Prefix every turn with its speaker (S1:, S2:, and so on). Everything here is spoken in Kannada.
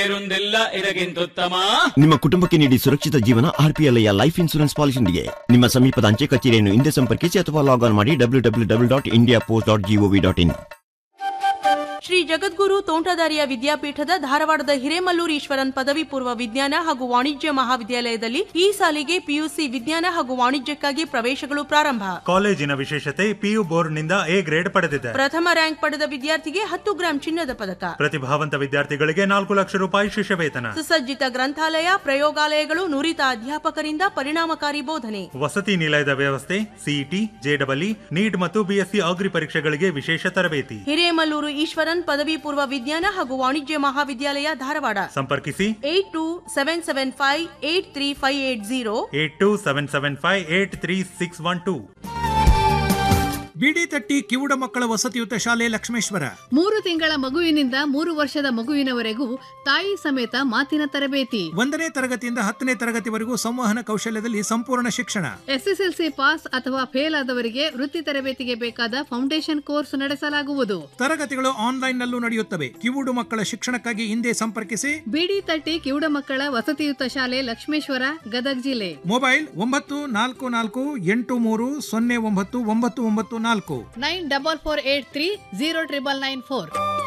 S1: ಬೇರೊಂದಿಲ್ಲ ಇದಕ್ಕಿಂತುತ್ತಮ
S2: ನಿಮ್ಮ ಕುಟುಂಬಕ್ಕೆ ನೀಡಿ ಸುರಕ್ಷಿತ ಜೀವನ ಆರ್ಪಿಎಲ್ಐಯ ಲೈಫ್ ಇನ್ಸೂರೆನ್ಸ್ ಪಾಲಿಸಿಯೊಂದಿಗೆ ನಿಮ್ಮ ಸಮೀಪದ ಅಂಚೆ ಕಚೇರಿಯನ್ನು ಹಿಂದೆ ಸಂಪರ್ಕಿಸಿ ಅಥವಾ ಲಾಗ್ ಆನ್ ಮಾಡಿ W W W dot India post dot G O V dot in
S3: Shri Jagadguru Tontadarya ವಿದ್ಯಾಪೀಠದ ಧಾರವಾಡದ ಹಿರೇಮಲ್ಲೂರು ಈಶ್ವರನ್ ಪದವಿ ಪೂರ್ವ ವಿಜ್ಞಾನ ಹಾಗೂ ವಾಣಿಜ್ಯ ಮಹಾವಿದ್ಯಾಲಯದಲ್ಲಿ ಈ ಸಾಲಿಗೆ ಪಿಯುಸಿ ವಿಜ್ಞಾನ ಹಾಗೂ ವಾಣಿಜ್ಯಕ್ಕಾಗಿ ಪ್ರವೇಶಗಳು ಪ್ರಾರಂಭ
S4: ಕಾಲೇಜಿನ ವಿಶೇಷತೆ ಪಿಯು ಬೋರ್ಡ್ನಿಂದ ಎ ಗ್ರೇಡ್ ಪಡೆದಿದೆ
S3: ಪ್ರಥಮ ರ್ಯಾಂಕ್ ಪಡೆದ ವಿದ್ಯಾರ್ಥಿಗೆ ಹತ್ತು ಗ್ರಾಂ ಚಿನ್ನದ ಪದಕ
S4: ಪ್ರತಿಭಾವಂತ ವಿದ್ಯಾರ್ಥಿಗಳಿಗೆ ನಾಲ್ಕು ಲಕ್ಷ ರೂಪಾಯಿ ಶಿಷ್ಯವೇತನ
S3: ಸುಸಜ್ಜಿತ ಗ್ರಂಥಾಲಯ ಪ್ರಯೋಗಾಲಯಗಳು ನುರಿತ ಅಧ್ಯಾಪಕರಿಂದ ಪರಿಣಾಮಕಾರಿ ಬೋಧನೆ
S4: ವಸತಿ ನಿಲಯದ ವ್ಯವಸ್ಥೆ ಸಿಇಟಿ ಜೆಡಬ್ಲ್ಇ ನೀಟ್ ಮತ್ತು ಬಿಎಸ್ಸಿ ಅಗ್ರಿ ಪರೀಕ್ಷೆಗಳಿಗೆ ವಿಶೇಷ ತರಬೇತಿ
S3: ಹಿರೇಮಲ್ಲೂರು ಈಶ್ವರನ್ ಪದವಿ ಪೂರ್ವ ವಿಜ್ಞಾನ ಹಾಗೂ ವಾಣಿಜ್ಯ ಮಹಾವಿದ್ಯಾಲಯ ಧಾರವಾಡ
S4: ಸಂಪರ್ಕಿಸಿ
S3: eight two seven seven five eight three five eight zero
S4: eight two seven seven five eight three six one two
S5: ಬಿಡಿ ತಟ್ಟಿ ಕಿವುಡ ಮಕ್ಕಳ ವಸತಿಯುತ ಶಾಲೆ ಲಕ್ಷ್ಮೇಶ್ವರ
S6: ಮೂರು ತಿಂಗಳ ಮಗುವಿನಿಂದ ಮೂರು ವರ್ಷದ ಮಗುವಿನವರೆಗೂ ತಾಯಿ ಸಮೇತ ಮಾತಿನ ತರಬೇತಿ
S5: ಒಂದನೇ ತರಗತಿಯಿಂದ ಹತ್ತನೇ ತರಗತಿವರೆಗೂ ಸಂವಹನ ಕೌಶಲ್ಯದಲ್ಲಿ ಸಂಪೂರ್ಣ ಶಿಕ್ಷಣ
S6: ಎಸ್ಎಸ್ಎಲ್ಸಿ ಪಾಸ್ ಅಥವಾ ಫೇಲ್ ಆದವರಿಗೆ ವೃತ್ತಿ ತರಬೇತಿಗೆ ಬೇಕಾದ ಫೌಂಡೇಶನ್ ಕೋರ್ಸ್ ನಡೆಸಲಾಗುವುದು
S5: ತರಗತಿಗಳು ಆನ್ಲೈನ್ ನಲ್ಲೂ ನಡೆಯುತ್ತವೆ ಕಿವುಡು ಮಕ್ಕಳ ಶಿಕ್ಷಣಕ್ಕಾಗಿ ಹಿಂದೆ ಸಂಪರ್ಕಿಸಿ
S6: ಬಿಡಿ ತಟ್ಟಿ ಕಿವುಡ ಮಕ್ಕಳ ವಸತಿಯುತ ಶಾಲೆ ಲಕ್ಷ್ಮೇಶ್ವರ ಗದಗ್ ಜಿಲ್ಲೆ
S5: ಮೊಬೈಲ್ ಒಂಬತ್ತು ನಾಲ್ಕು ನಾಲ್ಕು ಎಂಟು ಮೂರು ಸೊನ್ನೆ ಒಂಬತ್ತು ಒಂಬತ್ತು ಒಂಬತ್ತು ನಾಲ್ಕು
S6: nine double four eight three zero triple nine four